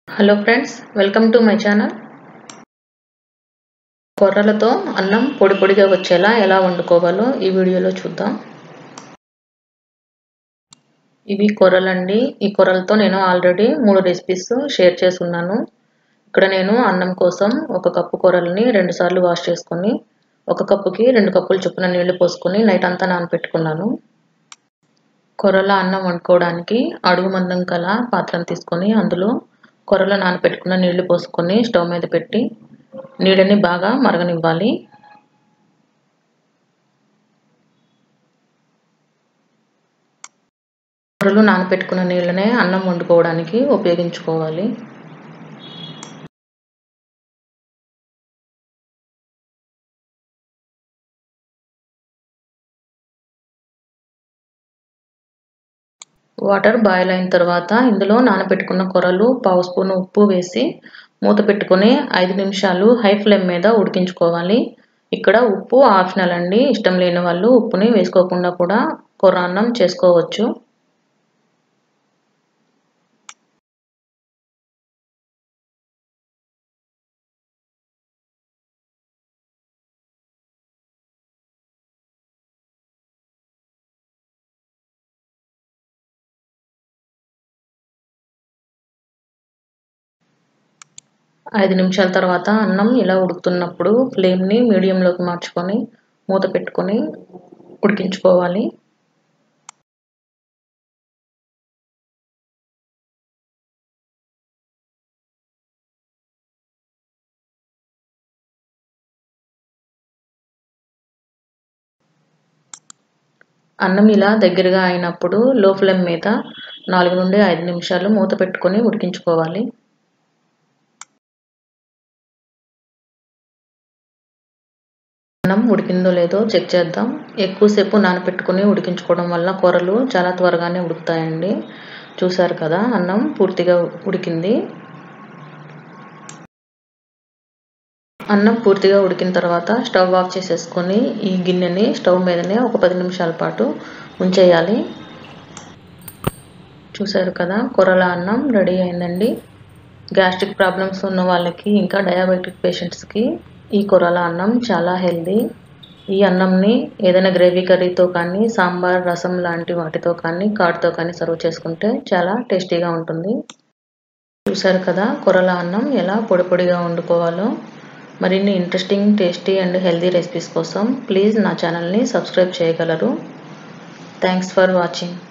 hello friends welcome to my channel కొర్రలతో అన్నం పొడి పొడిగా వచ్చేలా ఎలా వండుకోవాలో ఈ వీడియోలో చూద్దాం ఇవి కొర్రలండి ఈ కొర్రలతో నేను ఆల్రెడీ మూడు రెసిపీస్ షేర్ చేసి ఉన్నాను ఇక్కడ నేను అన్నం కోసం ఒక కప్పు కొర్రల్ని రెండు సార్లు వాష్ చేసుకొని ఒక కప్పుకి రెండు కప్పులు చొప్పున నీళ్లు పోసుకొని నైట్ అంతా నానపెట్టుకున్నాను కొర్రల అన్నం వండుకోవడానికి అడుగు మందం కల పాత్రను తీసుకొని అందులో కొర్రలో నానపెట్టుకున్న నీళ్లు పోసుకొని స్టవ్ మీద పెట్టి నీళ్ళని బాగా మరగనివ్వాలి కొర్రలు నానపెట్టుకున్న నీళ్ళనే అన్నం వండుకోవడానికి ఉపయోగించుకోవాలి వాటర్ బాయిల్ అయిన తర్వాత ఇందులో నానబెట్టుకున్న కొరలు పావు స్పూన్ ఉప్పు వేసి మూత పెట్టుకొని ఐదు నిమిషాలు హై ఫ్లేమ్ మీద ఉడికించుకోవాలి ఇక్కడ ఉప్పు ఆప్షనల్ అండి ఇష్టం లేని వాళ్ళు ఉప్పుని వేసుకోకుండా కూడా కొర్ర అన్నం చేసుకోవచ్చు ఐదు నిమిషాల తర్వాత అన్నం ఇలా ఉడుకుతున్నప్పుడు ఫ్లేమ్ని మీడియంలోకి మార్చుకొని మూత పెట్టుకొని ఉడికించుకోవాలి అన్నం ఇలా దగ్గరగా అయినప్పుడు లో ఫ్లేమ్ మీద నాలుగు నుండి ఐదు నిమిషాలు మూత పెట్టుకొని ఉడికించుకోవాలి అన్నం ఉడికిందో లేదో చెక్ చేద్దాం ఎక్కువసేపు నానపెట్టుకుని ఉడికించుకోవడం వల్ల కూరలు చాలా త్వరగానే ఉడుకుతాయండి చూసారు కదా అన్నం పూర్తిగా ఉడికింది అన్నం పూర్తిగా ఉడికిన తర్వాత స్టవ్ ఆఫ్ చేసేసుకొని ఈ గిన్నెని స్టవ్ మీదనే ఒక పది నిమిషాల పాటు ఉంచేయాలి చూసారు కదా కొరల అన్నం రెడీ అయిందండి గ్యాస్ట్రిక్ ప్రాబ్లమ్స్ ఉన్న వాళ్ళకి ఇంకా డయాబెటిక్ పేషెంట్స్కి ఈ కొరల అన్నం చాలా హెల్దీ ఈ అన్నంని ఏదైనా గ్రేవీ కర్రీతో కానీ సాంబార్ రసం లాంటి వాటితో కానీ కాడ్తో కానీ సర్వ్ చేసుకుంటే చాలా టేస్టీగా ఉంటుంది చూసారు కదా కొరల అన్నం ఎలా పొడి పొడిగా వండుకోవాలో మరిన్ని interesting tasty and healthy recipes కోసం ప్లీజ్ నా ఛానల్ని సబ్స్క్రైబ్ చేయగలరు థ్యాంక్స్ ఫర్ వాచింగ్